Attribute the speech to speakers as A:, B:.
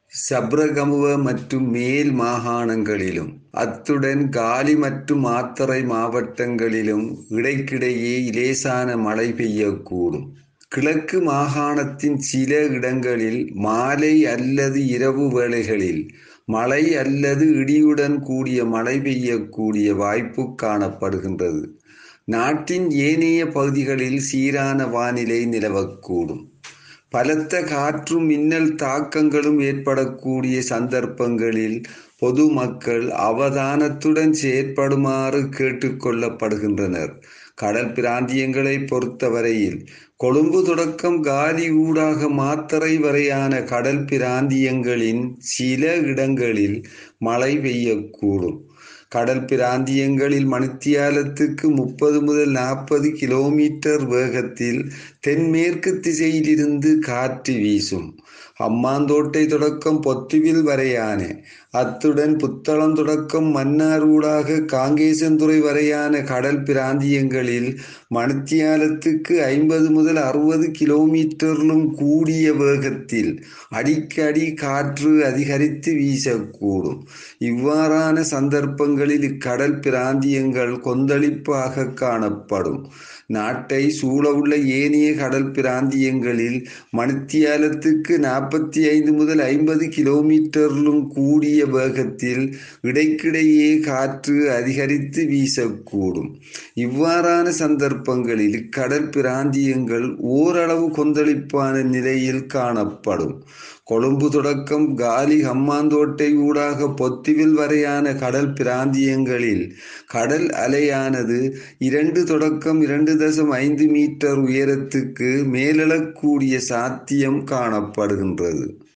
A: சப்ரகமுவ மற்றும் மேல் மாகாணங்களிலும் அத்துடன் காலி மற்றும் மாத்தறை மாவட்டங்களிலும் இடைக்கிடையே இலேசான மழை பெய்யக்கூடும் கிழக்கு மாகாணத்தின் சில இடங்களில் மாலை அல்லது இரவு வேளைகளில் மழை அல்லது இடியுடன் கூடிய மழை பெய்யக்கூடிய வாய்ப்பு காணப்படுகின்றது நாட்டின் ஏனைய பகுதிகளில் சீரான வானிலை நிலவக்கூடும் பலத்த காற்றும் மின்னல் தாக்கங்களும் ஏற்படக்கூடிய சந்தர்ப்பங்களில் பொதுமக்கள் அவதானத்துடன் செயற்படுமாறு கேட்டுக்கொள்ளப்படுகின்றனர் கடல் பிராந்தியங்களை பொறுத்தவரையில் கொழும்பு தொடக்கம் காலி ஊடாக மாத்தறை வரையான கடல் பிராந்தியங்களின் சில இடங்களில் மழை பெய்யக்கூடும் கடல் பிராந்தியங்களில் மணித்தியாலத்துக்கு முப்பது முதல் நாற்பது கிலோமீட்டர் வேகத்தில் தென்மேற்கு திசையிலிருந்து காற்று வீசும் அம்மாந்தோட்டை தொடக்கம் பொத்துவில் வரையான அத்துடன் புத்தளம் தொடக்கம் மன்னார் ஊடாக காங்கேசந்துறை வரையான கடல் பிராந்தியங்களில் மணித்தியாலத்துக்கு ஐம்பது முதல் அறுபது கிலோமீட்டரிலும் கூடிய வேகத்தில் அடிக்கடி காற்று அதிகரித்து வீசக்கூடும் இவ்வாறான சந்தர்ப்பங்களில் இக்கடல் பிராந்தியங்கள் கொந்தளிப்பாக காணப்படும் நாட்டை சூழவுள்ள ஏனைய கடல் பிராந்தியங்களில் மணித்தியாலத்துக்கு நாற்பத்தி ஐந்து முதல் ஐம்பது கிலோமீட்டரிலும் கூடிய வேகத்தில் இடைக்கிடையே காற்று அதிகரித்து வீசக்கூடும் இவ்வாறான சந்தர்ப்பங்களில் கடல் பிராந்தியங்கள் ஓரளவு கொந்தளிப்பான நிலையில் காணப்படும் கொழும்பு தொடக்கம் காலி ஹம்மாந்தோட்டை ஊடாக பொத்திவில் வரையான கடல் பிராந்தியங்களில் கடல் அலையானது இரண்டு தொடக்கம் இரண்டு தசம் ஐந்து மீட்டர் உயரத்துக்கு மேலெழக்கூடிய சாத்தியம் காணப்படுகின்றது